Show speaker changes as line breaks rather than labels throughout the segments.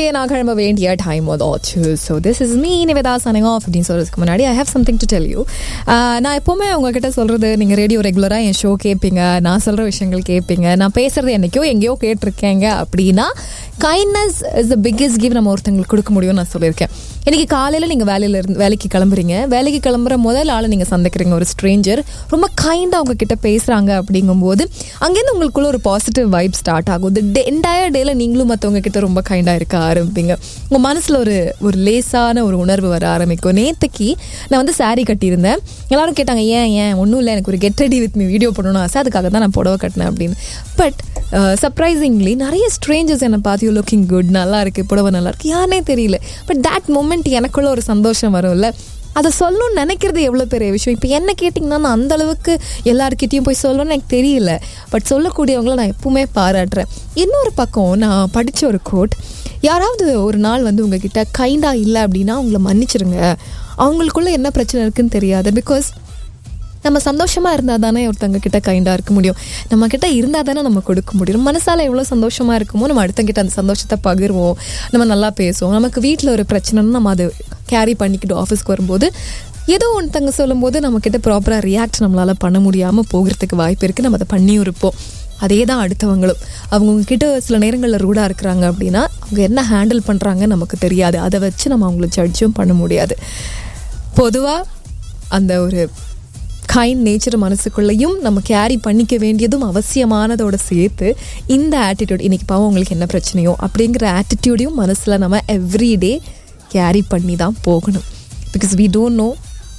அப்படியே நான் கிளம்ப வேண்டிய டைம் வந்தாச்சு so this is me Nivetha signing off அப்படின்னு சொல்றதுக்கு முன்னாடி I have something to tell you நான் எப்போவுமே உங்ககிட்ட சொல்றது நீங்கள் ரேடியோ ரெகுலராக என் ஷோ கேட்பீங்க நான் சொல்கிற விஷயங்கள் கேட்பீங்க நான் பேசுறது என்னைக்கோ எங்கேயோ கேட்டிருக்கேங்க அப்படின்னா kindness is the biggest give நம்ம ஒருத்தங்களுக்கு கொடுக்க முடியும்னு நான் சொல்லியிருக்கேன் இன்னைக்கு காலையில் நீங்கள் வேலையில இருந்து வேலைக்கு கிளம்புறீங்க வேலைக்கு கிளம்புற முதல் ஆளை நீங்கள் சந்திக்கிறீங்க ஒரு ஸ்ட்ரேஞ்சர் ரொம்ப கைண்டாக அவங்க கிட்ட பேசுகிறாங்க அப்படிங்கும்போது அங்கேருந்து உங்களுக்குள்ள ஒரு பாசிட்டிவ் வைப் ஸ்டார்ட் ஆகும் தி என்டையர் டேல நீங்களும் மற்றவங்க கிட்ட ரொம்ப கைண்டாக இருக்க ஆரம்பிப்பீங்க உங்கள் மனசில் ஒரு ஒரு லேசான ஒரு உணர்வு வர ஆரம்பிக்கும் நேற்றுக்கு நான் வந்து saree கட்டியிருந்தேன் எல்லாரும் கேட்டாங்க ஏன் ஏன் ஒன்றும் இல்லை எனக்கு ஒரு get ready with me video பண்ணணும் ஆசை அதுக்காக தான் நான் புடவை கட்டினேன் அப்படின்னு பட் சர்ப்ரைசிங்லி நிறைய ஸ்ட்ரேஞ்சர்ஸ் என்னை பார்த்து யூ லுக்கிங் குட் நல்லா இருக்கு புடவை நல்லா இருக்கு யாருனே தெரியல பட் தட் மூமெண்ட் எனக்குள்ள ஒரு சந்தோஷம் வரும்ல அதை சொல்லணும்னு நினைக்கிறது எவ்வளோ பெரிய விஷயம் இப்போ என்ன கேட்டிங்கன்னா நான் அந்த அளவுக்கு எல்லாருக்கிட்டையும் போய் சொல்லணும்னு எனக்கு தெரியல பட் சொல்லக்கூடியவங்கள நான் எப்பவுமே பாராட்டுறேன் இன்னொரு பக்கம் நான் படித்த ஒரு கோட் யாராவது ஒரு நாள் வந்து உங்ககிட்ட கைண்டாக இல்லை அப்படின்னா அவங்கள மன்னிச்சிருங்க அவங்களுக்குள்ள என்ன பிரச்சனை இருக்குன்னு தெரியாது பிகாஸ் நம்ம சந்தோஷமா இருந்தால் தானே ஒருத்தங்க கிட்ட கைண்டாக இருக்க முடியும் நம்ம கிட்ட இருந்தால் தானே நம்ம கொடுக்க முடியும் நம்ம மனசால எவ்வளோ சந்தோஷமா இருக்குமோ நம்ம அடுத்தங்கிட்ட அந்த சந்தோஷத்தை பகிர்வோம் நம்ம நல்லா பேசுவோம் நமக்கு வீட்டில் ஒரு பிரச்சனைன்னு நம்ம அதை கேரி பண்ணிக்கிட்டு ஆஃபீஸ்க்கு வரும்போது ஏதோ ஒருத்தங்க சொல்லும்போது நம்ம கிட்ட ப்ராப்பராக ரியாக்ட் நம்மளால பண்ண முடியாமல் போகிறதுக்கு வாய்ப்பு இருக்குது நம்ம அதை பண்ணியும் இருப்போம் அதே தான் அடுத்தவங்களும் அவங்க உங்ககிட்ட சில நேரங்களில் ரூடாக இருக்கிறாங்க அப்படின்னா அவங்க என்ன ஹேண்டில் பண்ணுறாங்கன்னு நமக்கு தெரியாது அதை வச்சு நம்ம அவங்கள ஜட்ஜும் பண்ண முடியாது பொதுவாக அந்த ஒரு கைண்ட் நேச்சர் மனசுக்குள்ளேயும் நம்ம கேரி பண்ணிக்க வேண்டியதும் அவசியமானதோட சேர்த்து இந்த ஆட்டிடியூட் இன்னைக்கு பாவம் உங்களுக்கு என்ன பிரச்சனையோ அப்படிங்கிற ஆட்டிடியூடையும் மனசில் நம்ம எவ்ரிடே கேரி பண்ணி தான் போகணும் because we don't know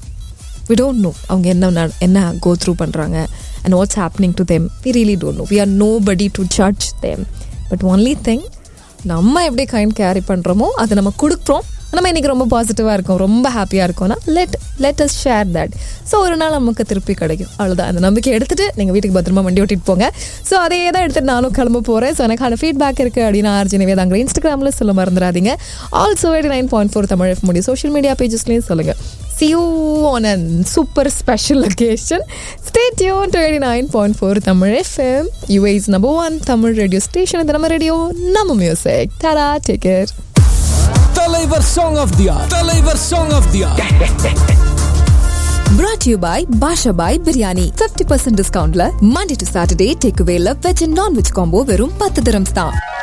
we don't know அவங்க என்ன நட- என்ன கோ த்ரூ பண்ணுறாங்க and what's happening to them we really don't know we are nobody to judge them but only thing நம்ம எப்படி கைண்ட் கேரி பண்ணுறோமோ அதை நம்ம கொடுக்குறோம் நம்ம இன்னைக்கு ரொம்ப பாசிட்டிவாக இருக்கோம் ரொம்ப ஹாப்பியாக இருக்கோம்னா let let us share that so ஒரு நாள் நமக்கு திருப்பி கிடைக்கும் அவ்வளோதான் அந்த நம்பிக்கை எடுத்துட்டு நீங்கள் வீட்டுக்கு பத்திரமா வண்டி ஓட்டிட்டு போங்க ஸோ அதே தான் எடுத்துட்டு நானும் கிளம்ப போகிறேன் ஸோ எனக்கான ஃபீட்பேக் இருக்குது அப்படின்னு ஆர்ஜி நிவேதாங்க இன்ஸ்டாகிராமில் சொல்ல மறந்துடாதீங்க also eighty nine point four Tamil F முடியும் சோஷியல் மீடியா பேஜஸ்லேயும் சொல்லுங்கள் see you on a super special occasion. Stay tuned to 89.4 Tamil FM, UA's number one Tamil radio station. இந்த நம்ம ரேடியோ நம்ம மியூசிக் டாடா டேக் கேர்
தலைவர் song of the day தலைவர் song of the day
brought to you by Basha Bhai Biryani 50% discountல Monday to Saturday takeaway ல veg and non-veg combo வெறும் 10 dirhams தான்